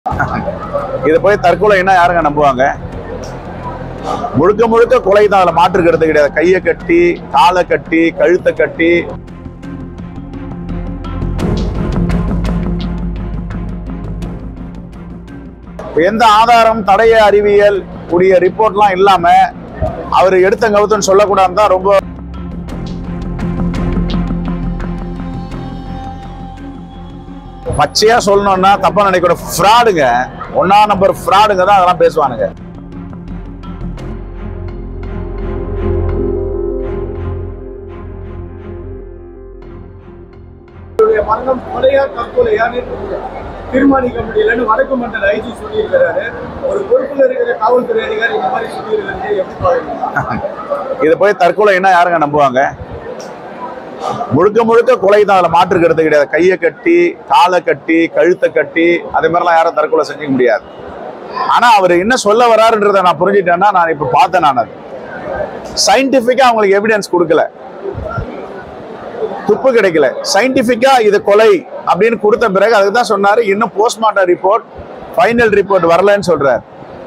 இதை போய் தற்கொலைன்னா யாருங்க நம்புவாங்க முழுக்க முழுக்க கொலை தான் அதுல மாற்று கருத்து கிடையாது கையை கட்டி காலை கட்டி கழுத்தை கட்டி இப்ப எந்த ஆதாரம் தடைய அறிவியல் உடைய ரிப்போர்ட்லாம் இல்லாம அவர் எடுத்த கவுத்தன்னு சொல்லக்கூடாதுன்னு தான் ரொம்ப பச்சையா சொல்லணும்னா தப்பா நினைக்கிற ஃப்ராடுங்க ஒன்னா நம்பர் ஃப்ராடுங்க தான் அதெல்லாம் பேசுவானுங்க இவருடைய மரணம் கொலையா தற்கொலையான்னு தீர்மானிக்க முடியலன்னு வடக்கு மண்டல ஐஜி சொல்லியிருக்கிறாரு ஒரு பொறுப்புல இருக்கிற காவல்துறை அதிகாரி இந்த மாதிரி சொல்லியிருக்கிறது எப்படி பாருங்க இதை போய் தற்கொலைன்னா யாருங்க நம்புவாங்க முழுக்க முழுக்க கொலை தான் அதுல மாற்று கருத்து கிடையாது கையை கட்டி காலை கட்டி கழுத்தை கட்டி அதே மாதிரிலாம் யாரும் தற்கொலை செஞ்சுக்க முடியாது ஆனா அவர் என்ன சொல்ல வராருன்றதை நான் புரிஞ்சுட்டேன்னா நான் இப்ப பார்த்தேன் நான் அது சயின்டிபிக்கா அவங்களுக்கு எவிடன்ஸ் கொடுக்கல துப்பு கிடைக்கல சயின்டிபிக்கா இது கொலை அப்படின்னு கொடுத்த பிறகு அதுக்கு தான் சொன்னாரு இன்னும் போஸ்ட்மார்ட்டம் ரிப்போர்ட் ஃபைனல் ரிப்போர்ட் வரலன்னு சொல்றாரு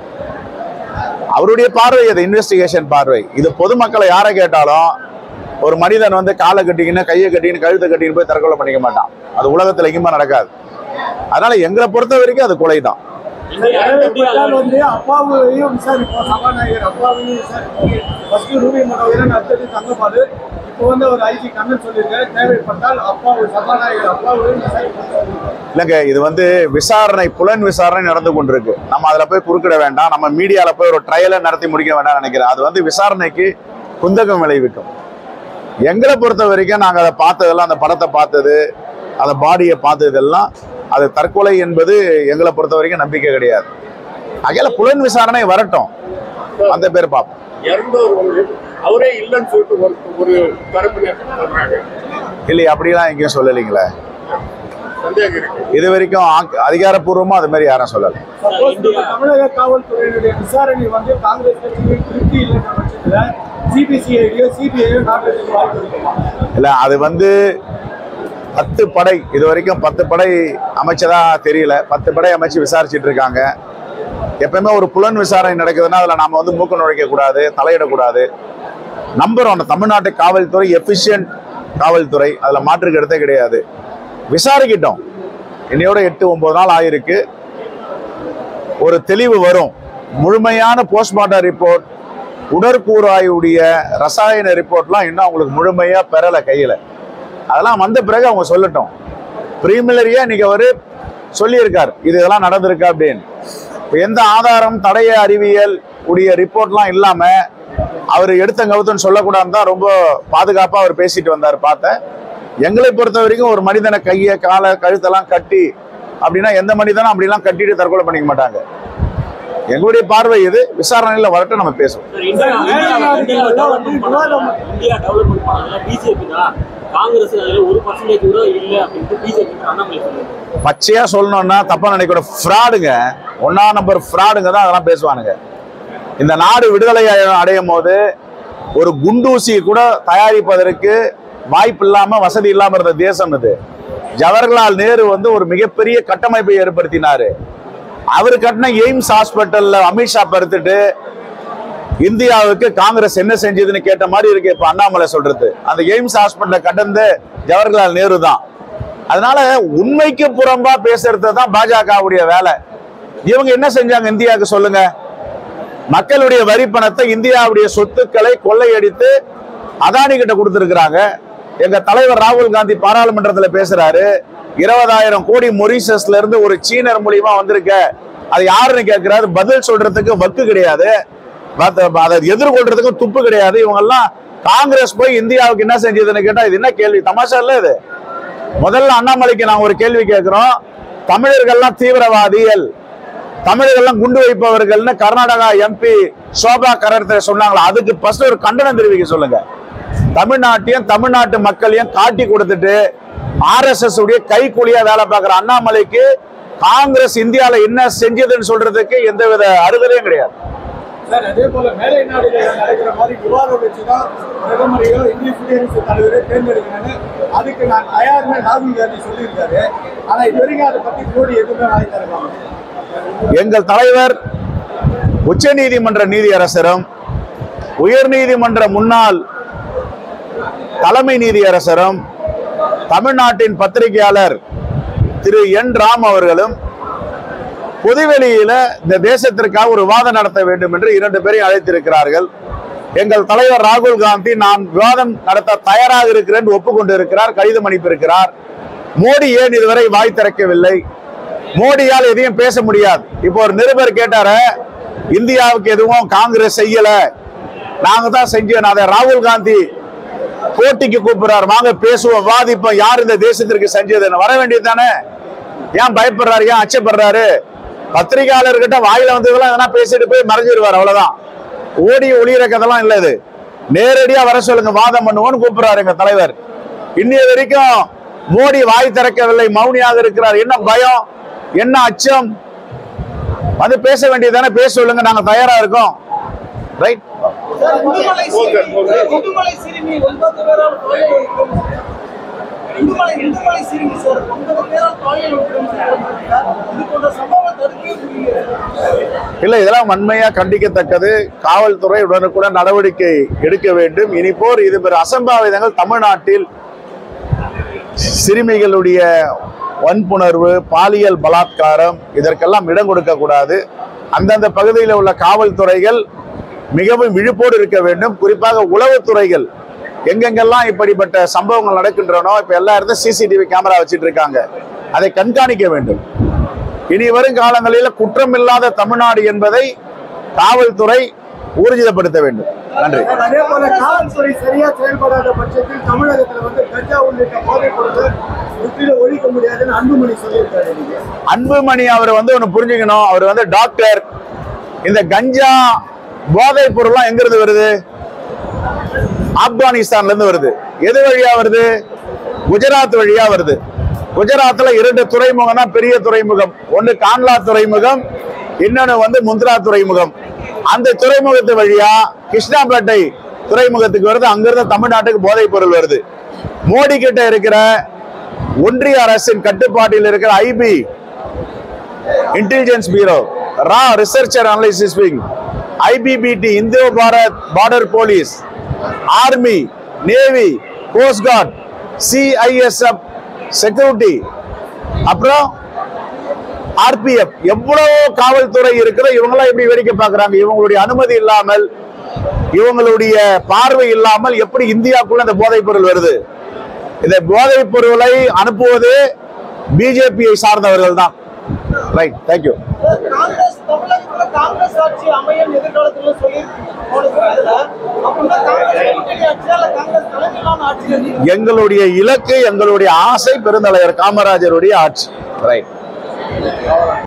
அவருடைய பார்வை அது இன்வெஸ்டிகேஷன் பார்வை இது பொதுமக்களை யாரை கேட்டாலும் ஒரு மனிதன் வந்து காலை கட்டிக்கின்னு கையை கட்டின்னு கழுத்தை கட்டின்னு போய் தற்கொலை பண்ணிக்க மாட்டான் அது உலகத்துல எங்கேயுமே நடக்காது அதனால எங்களை பொறுத்த வரைக்கும் அது கொலை தான் தேவைப்பட்டால் வந்து அப்பாவையும் விசாரிப்போம் சபாநாயகர் அப்பாவையும் விசாரிப்போம் ஃபர்ஸ்ட் ரூபி மனோகரன் அடுத்தது தங்கப்பாடு இப்போ வந்து ஒரு ஐஜி கண்ணன் சொல்லியிருக்காரு தேவைப்பட்டால் அப்பாவு சபாநாயகர் அப்பாவையும் விசாரிப்போம் இல்லைங்க இது வந்து விசாரணை புலன் விசாரணை நடந்து கொண்டிருக்கு நம்ம அதுல போய் குறுக்கிட வேண்டாம் நம்ம மீடியால போய் ஒரு ட்ரையலை நடத்தி முடிக்க வேண்டாம் நினைக்கிறேன் அது வந்து விசாரணைக்கு குந்தகம் விளைவிக்கும் எங்களை பொறுத்த வரைக்கும் நாங்க அதை பார்த்ததெல்லாம் அந்த படத்தை பார்த்தது அந்த பாடியை பார்த்ததெல்லாம் அது தற்கொலை என்பது எங்களை பொறுத்த வரைக்கும் நம்பிக்கை கிடையாது அகையில புலன் விசாரணை வரட்டும் அந்த பேர் பார்ப்போம் இறந்தவர் வந்து அவரே இல்லைன்னு சொல்லிட்டு ஒரு ஒரு தரப்பினர் சொல்றாங்க இல்லை அப்படிலாம் எங்கேயும் சொல்லலைங்களே சந்தேகம் இருக்கு இது வரைக்கும் ஆக்- அதிகாரப்பூர்வமா அது மாதிரி யாரும் சொல்லலை சப்போஸ் நம்ம தமிழக காவல்துறையினுடைய விசாரணை வந்து காங்கிரஸ் கட்சிக்கு திருப்தி இல்லைன்ற பட்சத்துல சிபிசிஐடியோ சிபிஐயோ நாட்டுக்கு வாய்ப்பு இருக்குமா இல்ல அது வந்து பத்து படை இது வரைக்கும் பத்து படை அமைச்சதா தெரியல பத்து படை அமைச்சு விசாரிச்சிட்டு இருக்காங்க எப்பவுமே ஒரு புலன் விசாரணை நடக்குதுன்னா அதுல நாம வந்து மூக்க நுழைக்க கூடாது தலையிடக்கூடாது நம்புறோம் அந்த தமிழ்நாட்டு காவல்துறை எஃபிஷியன்ட் காவல்துறை அதுல மாற்று கருத்தே கிடையாது விசாரிக்கிட்டோம் இன்னையோட எட்டு ஒன்பது நாள் ஆயிருக்கு ஒரு தெளிவு வரும் முழுமையான போஸ்ட்மார்ட்டம் ரிப்போர்ட் உடற்கூறாயுடைய ரசாயன ரிப்போர்ட்லாம் இன்னும் அவங்களுக்கு முழுமையா பெறல கையில அதெல்லாம் வந்த பிறகு அவங்க சொல்லட்டும் ப்ரீமிலரியா இன்னைக்கு அவரு சொல்லியிருக்கார் இது இதெல்லாம் நடந்திருக்கு அப்படின்னு இப்ப எந்த ஆதாரம் தடைய அறிவியல் உடைய ரிப்போர்ட்லாம் இல்லாம அவர் எடுத்த கவுத்தன்னு சொல்லக்கூடாதுன்னு தான் ரொம்ப பாதுகாப்பா அவர் பேசிட்டு வந்தார் பார்த்தேன் எங்களை பொறுத்த வரைக்கும் ஒரு மனிதனை கையை காலை கழுத்தெல்லாம் கட்டி அப்படின்னா எந்த மனிதனும் அப்படிலாம் கட்டிட்டு தற்கொலை பண்ணிக்க மாட்டாங்க எங்களுடைய பார்வை இது விசாரணையில வரட்டும் நம்ம பேசுவோம் sir, India India India development பண்ணாங்க இந்தியா டெவலப்மெண்ட் பண்ணாங்க பிஜேபி தான் காங்கிரஸ் அதுல ஒரு பர்சன்டேஜ் கூட இல்லை அப்படின்ட்டு பிஜேபி அண்ணாமலை சொல்லுவாங்க பச்சையா சொல்லணும்னா தப்பா நினைக்கிற ஃப்ராடுங்க ஒன்னா நம்பர் ஃப்ராடுங்க தான் அதெல்லாம் பேசுவானுங்க இந்த நாடு விடுதலை அடைய- அடையும் போது ஒரு குண்டூசி கூட தயாரிப்பதற்கு வாய்ப்பு இல்லாம வசதி இல்லாம இருந்த தேசம் இது ஜவஹர்லால் நேரு வந்து ஒரு மிகப்பெரிய கட்டமைப்பை ஏற்படுத்தினாரு அவர் கட்டின எய்ம்ஸ் ஹாஸ்பிட்டல்ல அமித்ஷா படுத்துட்டு இந்தியாவுக்கு காங்கிரஸ் என்ன செஞ்சதுன்னு கேட்ட மாதிரி இருக்கு இப்ப அண்ணாமலை சொல்றது அந்த எய்ம்ஸ் ஹாஸ்பிட்டல கடந்து ஜவஹர்லால் நேரு தான் அதனால உண்மைக்கு புறம்பா பேசுறது தான் பாஜகவுடைய வேலை இவங்க என்ன செஞ்சாங்க இந்தியாவுக்கு சொல்லுங்க மக்களுடைய வரி பணத்தை இந்தியாவுடைய சொத்துக்களை கொள்ளையடித்து அதானி கிட்ட கொடுத்திருக்கிறாங்க எங்க தலைவர் ராகுல் காந்தி பாராளுமன்றத்துல பேசுறாரு இருபதாயிரம் கோடி மொரீஷியஸ்ல இருந்து ஒரு சீனர் மூலியமா வந்திருக்க அது யாருன்னு கேட்கிறாரு பதில் சொல்றதுக்கு வக்கு கிடையாது மத்த- அதை எதிர்கொள்றதுக்கு துப்பு கிடையாது இவங்க எல்லாம் காங்கிரஸ் போய் இந்தியாவுக்கு என்ன செஞ்சதுன்னு கேட்டா இது என்ன கேள்வி தமாஷா இல்ல இது முதல்ல அண்ணாமலைக்கு நாங்க ஒரு கேள்வி கேட்கிறோம் தமிழர்கள்லாம் தீவிரவாதிகள் தமிழர்கள்லாம் குண்டு வைப்பவர்கள்னு கர்நாடகா எம்பி சோபா கரத்தை சொன்னாங்களா அதுக்கு ஃபர்ஸ்ட் ஒரு கண்டனம் தெரிவிக்க சொல்லுங்க தமிழ்நாட்டையும் தமிழ்நாட்டு மக்களையும் காட்டி கொடுத்துட்டு ஆர்எஸ்எஸ் உடைய கைக்கூலியா வேலை பார்க்குற அண்ணாமலைக்கு காங்கிரஸ் இந்தியால என்ன செஞ்சதுன்னு சொல்றதுக்கு எந்தவித அறுதலையும் கிடையாது சார் அதே போல மேலை நாடுகளில் நடக்கிற மாதிரி விவாதம் வச்சுதான் பிரதமரையோ இந்திய குடியரசு தலைவரோ தேர்ந்தெடுக்கணும்னு அதுக்கு நான் தயார்னு ராகுல் காந்தி சொல்லியிருக்காரு ஆனா இது வரைக்கும் அதை பத்தி மோடி எதுவுமே வாங்கி தரலாம் எங்கள் தலைவர் உச்சநீதிமன்ற நீதியரசரும் உயர்நீதிமன்ற முன்னாள் தலைமை நீதியரசரும் தமிழ்நாட்டின் பத்திரிகையாளர் திரு என் ராம் அவர்களும் பொதுவெளியில இந்த தேசத்திற்காக ஒரு விவாதம் நடத்த வேண்டும் என்று இரண்டு பேரையும் அழைத்திருக்கிறார்கள் எங்கள் தலைவர் ராகுல் காந்தி நான் விவாதம் நடத்த தயாராக இருக்கிறேன் என்று ஒப்புக்கொண்டிருக்கிறார் கடிதம் அனுப்பியிருக்கிறார் மோடி ஏன் இதுவரை வாய் திறக்கவில்லை மோடியால் எதையும் பேச முடியாது இப்போ ஒரு நிருபர் கேட்டாரு இந்தியாவுக்கு எதுவும் காங்கிரஸ் செய்யல நாங்க தான் செஞ்சோம் அதை ராகுல் காந்தி போட்டிக்கு கூப்பிடுறாரு வாங்க பேசுவோம் வாதிப்போம் யார் இந்த தேசத்திற்கு செஞ்சதுன்னு வர வேண்டியது தானே ஏன் பயப்படுறாரு ஏன் அச்சப்படுறாரு பத்திரிகையாளர்கிட்ட வாயில வந்ததெல்லாம் எதனா பேசிட்டு போய் மறைஞ்சிருவார் அவ்வளவுதான் ஓடி ஒளியிற கதெல்லாம் இல்ல இது நேரடியா வர சொல்லுங்க வாதம் பண்ணுவோம்னு கூப்பிடுறாரு எங்க தலைவர் இன்னைய வரைக்கும் மோடி வாய் திறக்கவில்லை மௌனியாக இருக்கிறார் என்ன பயம் என்ன அச்சம் வந்து பேச வேண்டியதானே பேச சொல்லுங்க நாங்க தயாரா இருக்கோம் ரைட் சார், முதுமலை போங்க, போங்க. சிறுமி முதுமலை சிறுமி ஒன்பது பேரால் பாலியல் வன்கொடுமை. இந்துமலை இந்துமலை சிறுமி சார் ஒன்பது பேரால் பாலியல் வன்கொடுமை செய்யப்பட்டிருக்கிறார். இது போன்ற சம்பவம் தடுக்கவே முடியாது இல்ல இதெல்லாம் வன்மையா கண்டிக்கத்தக்கது காவல்துறை உடனுக்குடன் நடவடிக்கை எடுக்க வேண்டும் இனிப்போர் இது பெரு அசம்பாவிதங்கள் தமிழ்நாட்டில் சிறுமிகளுடைய வன்புணர்வு பாலியல் பலாத்காரம் இதற்கெல்லாம் இடம் கொடுக்க கூடாது அந்தந்த பகுதியில் உள்ள காவல்துறைகள் மிகவும் விழிப்போடு இருக்க வேண்டும் குறிப்பாக உளவுத்துறைகள் எங்கெங்கெல்லாம் இப்படிப்பட்ட சம்பவங்கள் நடக்கின்றனோ இப்ப எல்லா இடத்துல சிசிடிவி கேமரா வச்சிட்டு இருக்காங்க அதை கண்காணிக்க வேண்டும் இனி வரும் காலங்களில் குற்றமில்லாத தமிழ்நாடு என்பதை காவல்துறை ஊர்ஜிதப்படுத்த வேண்டும் நன்றி அதே போல காவல்துறை சரியா செயல்படாத பட்சத்தில் தமிழகத்துல வந்து கஞ்சா உள்ளிட்ட போதைப் பொருட்கள் முற்றிலும் ஒழிக்க முடியாதுன்னு அன்புமணி சொல்லியிருக்காரு நீங்க அன்புமணி அவர் வந்து ஒன்று புரிஞ்சுக்கணும் அவர் வந்து டாக்டர் இந்த கஞ்சா போதைப் பொருள்லாம் எங்கிருந்து வருது ஆப்கானிஸ்தான்ல இருந்து வருது எது வழியா வருது குஜராத் வழியா வருது குஜராத்ல இரண்டு துறைமுகம் தான் பெரிய துறைமுகம் ஒன்னு கான்லா துறைமுகம் இன்னொன்னு வந்து முந்த்ரா துறைமுகம் அந்த துறைமுகத்து வழியா கிருஷ்ணாபேட்டை துறைமுகத்துக்கு வருது அங்கிருந்து தமிழ்நாட்டுக்கு போதைப் பொருள் வருது மோடி கிட்ட இருக்கிற ஒன்றிய அரசின் கட்டுப்பாட்டில் இருக்கிற ஐபி இன்டெலிஜென்ஸ் பியூரோ ரா research and analysis wing IBPT Indo Bharat border police army navy coast guard CISF security அப்புறம் ஆர்பிஎஃப் எவ்வளவு காவல்துறை இருக்கிற இவங்களாம் எப்படி வேடிக்கை பார்க்கறாங்க இவங்களுடைய அனுமதி இல்லாமல் இவங்களுடைய பார்வை இல்லாமல் எப்படி இந்தியாக்குள்ள இந்த போதைப் பொருள் வருது இந்த போதைப் பொருளை அனுப்புவது பிஜேபியை சார்ந்தவர்கள் தான் ரைட் தேங்க்யூ சார், காங்கிரஸ் தமிழகத்துல காங்கிரஸ் ஆட்சி அமையும் எதிர்காலத்துல சொல்லியிருக்கீங்க போன இதுல அப்படின்னா காங்கிரஸ் கூட்டணி ஆட்சியா இல்ல காங்கிரஸ் தலைமையிலான ஆட்சி எங்களுடைய இலக்கு எங்களுடைய ஆசை பெருந்தலைவர் காமராஜருடைய ஆட்சி ரைட்